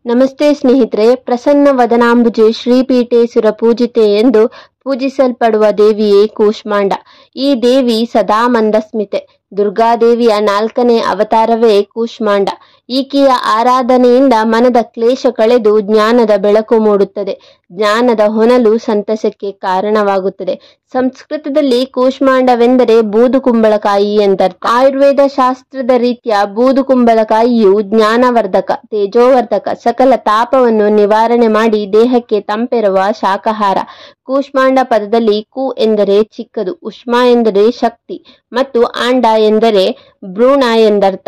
ನಮಸ್ತೆ ಸ್ನೇಹಿತರೆ ಪ್ರಸನ್ನ ವದನಾಂಬುಜೆ ಶ್ರೀಪೀಠೇಶ್ವರ ಪೂಜಿತೆ ಎಂದು ಪೂಜಿಸಲ್ಪಡುವ ದೇವಿಯೇ ಕೂಷ್ಮಾಂಡ ಈ ದೇವಿ ಸದಾ ಮಂದಸ್ಮಿತೆ ದುರ್ಗಾದೇವಿಯ ನಾಲ್ಕನೇ ಅವತಾರವೇ ಕೂಷ್ಮಾಂಡ ಈಕೆಯ ಆರಾಧನೆಯಿಂದ ಮನದ ಕ್ಲೇಶ ಕಳೆದು ಜ್ಞಾನದ ಬೆಳಕು ಮೂಡುತ್ತದೆ ಜ್ಞಾನದ ಹೊನಲು ಸಂತಸಕ್ಕೆ ಕಾರಣವಾಗುತ್ತದೆ ಸಂಸ್ಕೃತದಲ್ಲಿ ಕೂಷ್ಮಾಂಡವೆಂದರೆ ಬೂದು ಕುಂಬಳಕಾಯಿ ಎಂದರ್ಥ ಆಯುರ್ವೇದ ಶಾಸ್ತ್ರದ ರೀತಿಯ ಬೂದು ಕುಂಬಳಕಾಯಿಯು ಜ್ಞಾನವರ್ಧಕ ತೇಜೋವರ್ಧಕ ಸಕಲ ತಾಪವನ್ನು ನಿವಾರಣೆ ಮಾಡಿ ದೇಹಕ್ಕೆ ತಂಪೆರುವ ಶಾಕಾಹಾರ ಕೂಷ್ಮಾಂಡ ಪದದಲ್ಲಿ ಕು ಎಂದರೆ ಚಿಕ್ಕದು ಉಷ್ಮ ಎಂದರೆ ಶಕ್ತಿ ಮತ್ತು ಆಂಡ ಎಂದರೆ ಭ್ರೂಣ ಎಂದರ್ಥ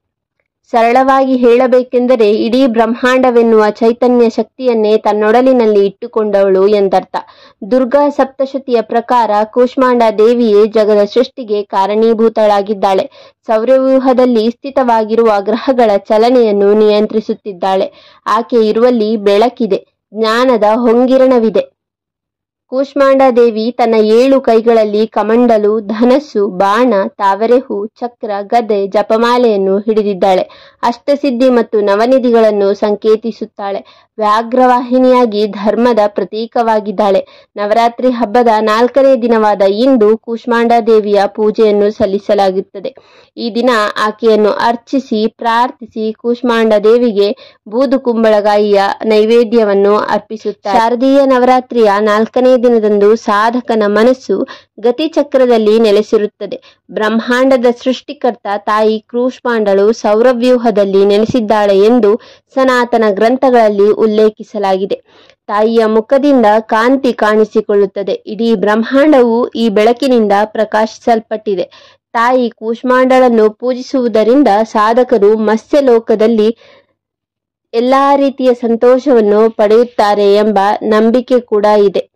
ಸರಳವಾಗಿ ಹೇಳಬೇಕೆಂದರೆ ಇಡೀ ಬ್ರಹ್ಮಾಂಡವೆನ್ನುವ ಚೈತನ್ಯ ಶಕ್ತಿಯನ್ನೇ ತನ್ನೊಡಲಿನಲ್ಲಿ ಇಟ್ಟುಕೊಂಡವಳು ಎಂದರ್ಥ ದುರ್ಗಾ ಸಪ್ತಶತಿಯ ಪ್ರಕಾರ ಕೂಷ್ಮಾಂಡ ದೇವಿಯೇ ಜಗದ ಸೃಷ್ಟಿಗೆ ಕಾರಣೀಭೂತಳಾಗಿದ್ದಾಳೆ ಸೌರವ್ಯೂಹದಲ್ಲಿ ಸ್ಥಿತವಾಗಿರುವ ಗ್ರಹಗಳ ಚಲನೆಯನ್ನು ನಿಯಂತ್ರಿಸುತ್ತಿದ್ದಾಳೆ ಆಕೆ ಇರುವಲ್ಲಿ ಬೆಳಕಿದೆ ಜ್ಞಾನದ ಹೊಂಗಿರಣವಿದೆ ಕೂಷ್ಮಾಂಡ ದೇವಿ ತನ್ನ ಏಳು ಕೈಗಳಲ್ಲಿ ಕಮಂಡಲು ಧನಸ್ಸು ಬಾಣ ತಾವರೆಹೂ ಚಕ್ರ ಗದೆ ಜಪಮಾಲೆಯನ್ನು ಹಿಡಿದಿದ್ದಾಳೆ ಅಷ್ಟಸಿದ್ಧಿ ಮತ್ತು ನವನಿಧಿಗಳನ್ನು ಸಂಕೇತಿಸುತ್ತಾಳೆ ವ್ಯಾಘ್ರವಾಹಿನಿಯಾಗಿ ಧರ್ಮದ ಪ್ರತೀಕವಾಗಿದ್ದಾಳೆ ನವರಾತ್ರಿ ಹಬ್ಬದ ನಾಲ್ಕನೇ ದಿನವಾದ ಇಂದು ಕೂಷ್ಮಾಂಡ ದೇವಿಯ ಪೂಜೆಯನ್ನು ಸಲ್ಲಿಸಲಾಗುತ್ತದೆ ಈ ದಿನ ಆಕೆಯನ್ನು ಅರ್ಚಿಸಿ ಪ್ರಾರ್ಥಿಸಿ ಕೂಷ್ಮಾಂಡ ದೇವಿಗೆ ಬೂದು ಕುಂಬಳಗಾಯಿಯ ನೈವೇದ್ಯವನ್ನು ಅರ್ಪಿಸುತ್ತಾರೆ ಶಾರದೀಯ ನವರಾತ್ರಿಯ ನಾಲ್ಕನೇ ದಿನದಂದು ಸಾಧಕನ ಮನಸ್ಸು ಗತಿಚಕ್ರದಲ್ಲಿ ನೆಲೆಸಿರುತ್ತದೆ ಬ್ರಹ್ಮಾಂಡದ ಸೃಷ್ಟಿಕರ್ತ ತಾಯಿ ಕೂಷ್ಮಾಂಡಳು ಸೌರವ್ಯೂಹದಲ್ಲಿ ನೆಲೆಸಿದ್ದಾಳೆ ಎಂದು ಸನಾತನ ಗ್ರಂಥಗಳಲ್ಲಿ ಉಲ್ಲೇಖಿಸಲಾಗಿದೆ ತಾಯಿಯ ಮುಖದಿಂದ ಕಾಂತಿ ಕಾಣಿಸಿಕೊಳ್ಳುತ್ತದೆ ಇಡೀ ಬ್ರಹ್ಮಾಂಡವು ಈ ಬೆಳಕಿನಿಂದ ಪ್ರಕಾಶಿಸಲ್ಪಟ್ಟಿದೆ ತಾಯಿ ಕೂಷ್ಮಾಂಡಳನ್ನು ಪೂಜಿಸುವುದರಿಂದ ಸಾಧಕರು ಮತ್ಸ್ಯಲೋಕದಲ್ಲಿ ಎಲ್ಲಾ ರೀತಿಯ ಸಂತೋಷವನ್ನು ಪಡೆಯುತ್ತಾರೆ ಎಂಬ ನಂಬಿಕೆ ಕೂಡ ಇದೆ